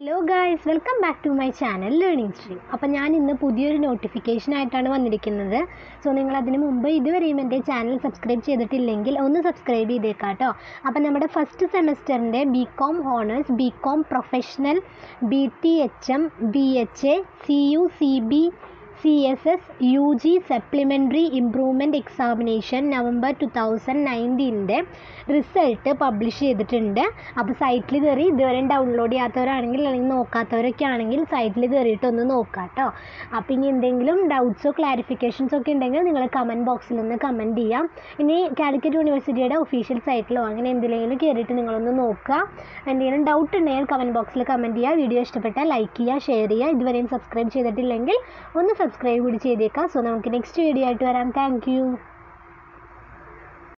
hello guys welcome back to my channel learning stream അപ്പം ഞാൻ ഇന്ന് പുതിയൊരു നോട്ടിഫിക്കേഷൻ ആയിട്ടാണ് വന്നിരിക്കുന്നത് സോ നിങ്ങൾ അതിന് മുമ്പ് ഇതുവരെയും എൻ്റെ ചാനൽ സബ്സ്ക്രൈബ് ചെയ്തിട്ടില്ലെങ്കിൽ ഒന്ന് സബ്സ്ക്രൈബ് ചെയ്തേക്കാം കേട്ടോ അപ്പം നമ്മുടെ ഫസ്റ്റ് സെമസ്റ്ററിൻ്റെ B Com honours B Com professional B T H M B H A C U C B C S S U G supplementary improvement examination November two thousand നയൻറ്റീൻ്റെ result publish ചെയ്തിട്ടുണ്ട് അപ്പോൾ സൈറ്റിൽ കയറി ഇതുവരെ download ചെയ്യാത്തവരാണെങ്കിൽ അല്ലെങ്കിൽ നോക്കാത്തവരൊക്കെ ആണെങ്കിൽ സൈറ്റിൽ കയറിയിട്ട് ഒന്ന് നോക്കാം കേട്ടോ അപ്പോൾ ഇനി എന്തെങ്കിലും ഡൗട്ട്സോ ക്ലാരിഫിക്കേഷൻസോ ഒക്കെ ഉണ്ടെങ്കിൽ നിങ്ങൾ കമൻറ്റ് ബോക്സിൽ ഒന്ന് കമൻറ്റ് ചെയ്യാം ഇനി കാലിക്കറ്റ് യൂണിവേഴ്സിറ്റിയുടെ ഒഫീഷ്യൽ സൈറ്റിലോ അങ്ങനെ എന്തെങ്കിലും കയറിയിട്ട് നിങ്ങളൊന്ന് നോക്കുക എന്തെങ്കിലും ഡൗട്ട് ഉണ്ടെങ്കിൽ കമൻറ്റ് ബോക്സിൽ കമൻറ്റ് ചെയ്യുക വീഡിയോ ഇഷ്ടപ്പെട്ടാൽ ലൈക്ക് ചെയ്യുക ഷെയർ ചെയ്യുക ഇതുവരെയും സബ്സ്ക്രൈബ് ചെയ്തിട്ടില്ലെങ്കിൽ ഒന്ന് സബ്സ്ക്രൈബ് കൂടി ചെയ്തേക്കാം സോ നമുക്ക് നെക്സ്റ്റ് വീഡിയോ ആയിട്ട് വരാം താങ്ക്